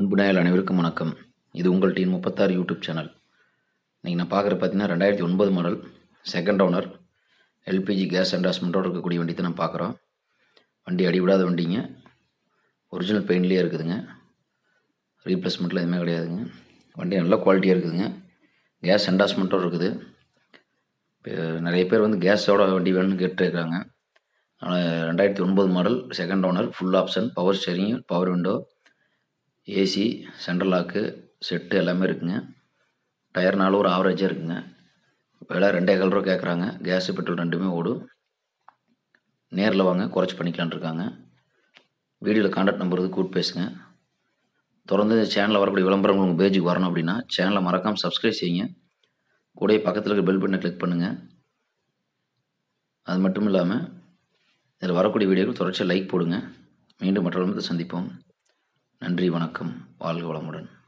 அன்பு நேயர்கள் அனைவருக்கும் வணக்கம் இது உங்கள் டீம் முப்பத்தாறு யூடியூப் சேனல் இன்றைக்கி நான் பார்க்குற பார்த்தீங்கன்னா ரெண்டாயிரத்தி ஒன்பது model second owner LPG gas என்டாஸ்மெண்ட்டோடு இருக்கக்கூடிய வண்டி தான் நான் பார்க்குறோம் வண்டி அடிவிடாத வண்டிங்க ஒரிஜினல் பெயின்லேயே இருக்குதுங்க ரீப்ளேஸ்மெண்ட்டில் எதுவுமே கிடையாதுங்க வண்டி நல்ல குவாலிட்டியாக இருக்குதுங்க கேஸ் என்டாஸ்மெண்ட்டோடு இருக்குது இப்போ நிறைய பேர் வந்து கேஸோட வண்டி வேணும்னு கேட்டுருக்காங்க அதனால் ரெண்டாயிரத்தி ஒன்பது model second owner full option power steering power window AC central lock set எல்லாமே இருக்குங்க டயர்னாலும் ஒரு ஆவரேஜாக இருக்குங்க விலை ரெண்டே கால் ரூபா கேட்குறாங்க கேஸு பெட்ரோல் ரெண்டுமே ஓடும் நேரில் வாங்க குறைச்சி பண்ணிக்கலான் இருக்காங்க வீடியோவில் கான்டாக்ட் நம்பர் வந்து கூட்டு பேசுங்க தொடர்ந்து இந்த சேனலில் வரக்கூடிய விளம்பரங்கள் உங்கள் பேஜுக்கு வரணும் அப்படின்னா சேனலை மறக்காமல் சப்ஸ்கிரைப் செய்யுங்க கூடயே பக்கத்தில் இருக்க பெல் பட்டனை கிளிக் பண்ணுங்கள் அது மட்டும் இல்லாமல் இதில் வரக்கூடிய வீடியோக்கள் தொடர்ச்சியாக லைக் போடுங்க மீண்டும் மற்றவர்களுக்கு சந்திப்போம் நன்றி வணக்கம் வாழ்க வளமுடன்